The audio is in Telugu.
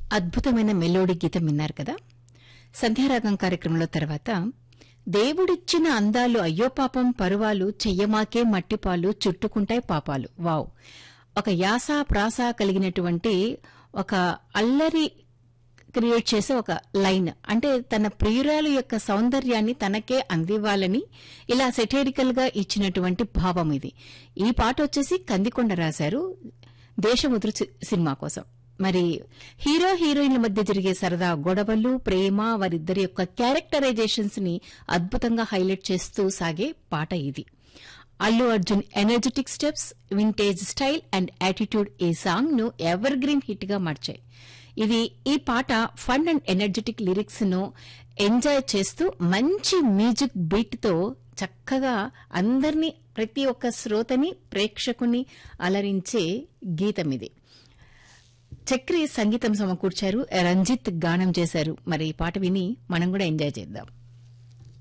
అద్భుతమైన మెలోడీ గీతం విన్నారు కదా సంధ్యారాగం కార్యక్రమంలో తర్వాత దేవుడిచ్చిన అందాలు అయ్యో పాపం పరువాలు చెయ్యమాకే మట్టిపాలు చుట్టుకుంటాయి పాపాలు వావ్ ఒక యాస ప్రాస కలిగినటువంటి ఒక అల్లరి క్రియేట్ చేసే ఒక లైన్ అంటే తన ప్రియురాలు యొక్క సౌందర్యాన్ని తనకే అందివ్వాలని ఇలా సెటేరికల్ గా ఇచ్చినటువంటి భావం ఇది ఈ పాట వచ్చేసి కందికొండ రాశారు దేశముద్రు సి- సినిమా కోసం మరి హీరో హీరోయిన్ల మధ్య జరిగే సరదా గొడవలు ప్రేమ వారిద్దరి యొక్క క్యారెక్టరైజేషన్స్ ని అద్భుతంగా హైలైట్ చేస్తూ సాగే పాట ఇది Allu Arjun energetic steps vintage style and attitude ఈ సాంగ్ ను ఎవర్ గ్రీన్ హిట్ గా మార్చాయి ఇది ఈ పాట ఫన్ అండ్ ఎనర్జెటిక్ లిరిక్స్ ను ఎంజాయ్ చేస్తూ మంచి మ్యూజిక్ బీట్ తో చక్కగా అందరినీ ప్రతి ఒక్క శ్రోతని ప్రేక్షకుని అలరించే గీతం ఇది చక్రి సంగీతం సమకూర్చారు రంజిత్ గానం చేశారు మరి ఈ పాట విని మనం కూడా ఎంజాయ్ చేద్దాం